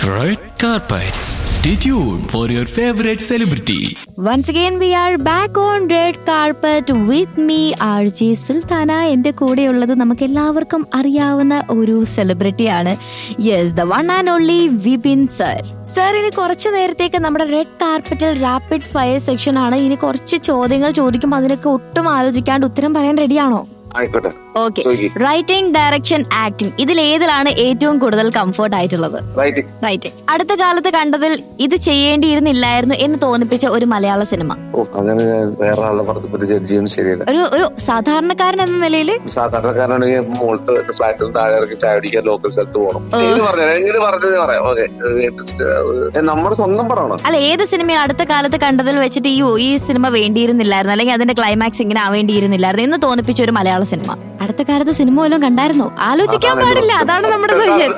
Red carpet. Stay tuned for your favorite celebrity. Once again, we are back on red carpet with me, R G Sulthana എന്റെ കൂടെയുള്ളത് നമുക്ക് എല്ലാവർക്കും അറിയാവുന്ന ഒരു സെലിബ്രിറ്റിയാണ് yes the one and only Vipin sir sir ഇനി കുറച്ചു നേരത്തേക്ക് നമ്മുടെ റെഡ് കാർപ്പറ്റിൽ റാപ്പിഡ് ഫയർ സെക്ഷൻ ആണ് ഇനി കുറച്ച് ചോദ്യങ്ങൾ ചോദിക്കുമ്പോൾ അതിനൊക്കെ ഒട്ടും ആലോചിക്കാണ്ട് ഉത്തരം പറയാൻ റെഡിയാണോ ആയിക്കോട്ടെ ഓക്കെ ചോദിക്ക്. റൈറ്റിംഗ് ഡയറക്ഷൻ ആക്ടിംഗ് ഇതിൽ ഏതിലാണ് ഏറ്റവും കൂടുതൽ കംഫർട്ട് ആയിട്ടുള്ളത് റൈറ്റ് റൈറ്റ് അടുത്ത കാലത്ത് കണ്ടതിൽ ഇത് ചെയ്യേണ്ടിയിരുന്നില്ലായിരുന്നു എന്ന് തോന്നിപ്പിച്ച ഒരു മലയാള സിനിമ ഓ അങ്ങനെ ഞാൻ വേറെ ആളെ പറഞ്ഞിട്ട് ജഡ്ജ് ചെയ്യുന്നത് ശരിയല്ല ഒരു ഒരു സാധാരണക്കാരൻ എന്ന നിലയിൽ സാധാരണക്കാരനാണെങ്കിൽ മുകളത്തെ ഫ്ലാറ്റിൽ താഴെ ഇറങ്ങി ചായ അടിക്കാൻ ലോക്കൽ സ്ഥലത്ത് പോകണം എങ്ങനെ പറഞ്ഞു എങ്ങനെ പറഞ്ഞത് പറയാം ഓക്കെ നമ്മുടെ സ്വന്തം പറയണം അല്ല ഏത് സിനിമ അടുത്ത കാലത്ത് കണ്ടതിൽ വെച്ചിട്ട് ഈ ഈ സിനിമ വേണ്ടിയിരുന്നില്ലായിരുന്നു അല്ലെങ്കിൽ അതിന്റെ ക്ലൈമാക്സ് ഇങ്ങനെ ആവേണ്ടിയിരുന്നില്ലായിരുന്നു എന്ന് തോന്നിപ്പിച്ച ഒരു മലയാള സിനിമ അടുത്ത കാലത്ത് സിനിമ വല്ലതും കണ്ടായിരുന്നോ ആലോചിക്കാൻ പാടില്ല അതാണ് നമ്മുടെ സംശയം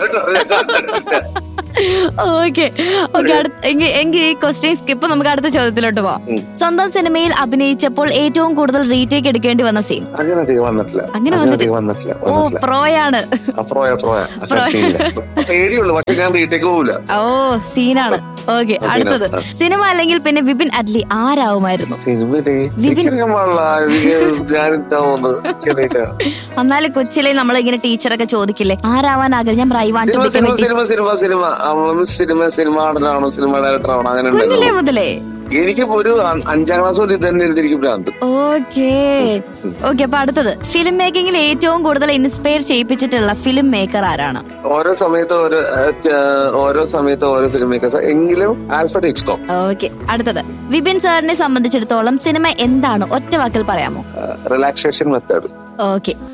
ഓക്കെ ഓക്കെ എങ്കിൽ ഈ ക്വസ്റ്റ്യൻ സ്കിപ്പ് നമുക്ക് അടുത്ത ചോദ്യത്തിലോട്ട് പോവാം സ്വന്തം സിനിമയിൽ അഭിനയിച്ചപ്പോൾ ഏറ്റവും കൂടുതൽ റീടേക്ക് എടുക്കേണ്ടി വന്ന സീൻ അങ്ങനെ അധികം വന്നിട്ടില്ല അങ്ങനെ അധികം വന്നിട്ട്- വന്നിട്ടില്ല ഓ വന്നിട്ടില്ല പ്രോയാണ് അപ്രോയ അപ്രോയ പേടിയുള്ളൂ പക്ഷെ ഞാൻ വീട്ടിലേക്ക് പോവില്ല ഓ സീനാണ് ഓക്കെ അടുത്തത് സിനിമ അല്ലെങ്കിൽ പിന്നെ വിപിൻ അഡ്ലി ആരാവുമായിരുന്നു സിനിമയിലേ വിപിൻ- എനിക്കറിയാൻ പാടില്ല എനിക്ക് ഞാനെന്താ പോകുന്നത് എനിക്കറിയില്ല എന്നാലും കൊച്ചിലെ നമ്മളിങ്ങനെ ടീച്ചറൊക്കെ ചോദിക്കില്ലേ ആരാവാൻ ആഗ്രഹം ഞാൻ റൈവാൻ cinema cinema cinema cinema cinema അവൻ സിനിമ സിനിമ നടനാണോ സിനിമ ഡയറക്ടർ ആവണോ അങ്ങനെ കുഞ്ഞിലേ ഉണ്ടല്ലോ മുതലേ എനിക്ക് ഒരു അ- അഞ്ചാം ക്ലാസ് മുതൽ ഇത് തന്നെ എഴുതിയിരിക്കും ഭ്രാന്ത് ഓക്കേ ഓക്കെ അപ്പൊ അടുത്തത് ഫിലിം മേക്കിംഗിൽ ഏറ്റവും കൂടുതൽ ഇൻസ്പയർ ചെയ്യിപ്പിച്ചിട്ടുള്ള ഫിലിം മേക്കർ ആരാണ് ഓരോ സമയത്ത് ഓരോ ഏഹ്, ച- ഓരോ സമയത്ത് ഓരോ ഫിലിം മേക്കേഴ്സ് എങ്കിലും ആൽഫർഡ് ഹിച്ച്കോക്ക് ഓക്കെ അടുത്തത് വിപിൻ സാറിനെ സംബന്ധിച്ചിടത്തോളം സിനിമ എന്താണ് ഒറ്റ വാക്കിൽ പറയാമോ റിലാക്സേഷൻ മെത്തേഡ് ഓക്കെ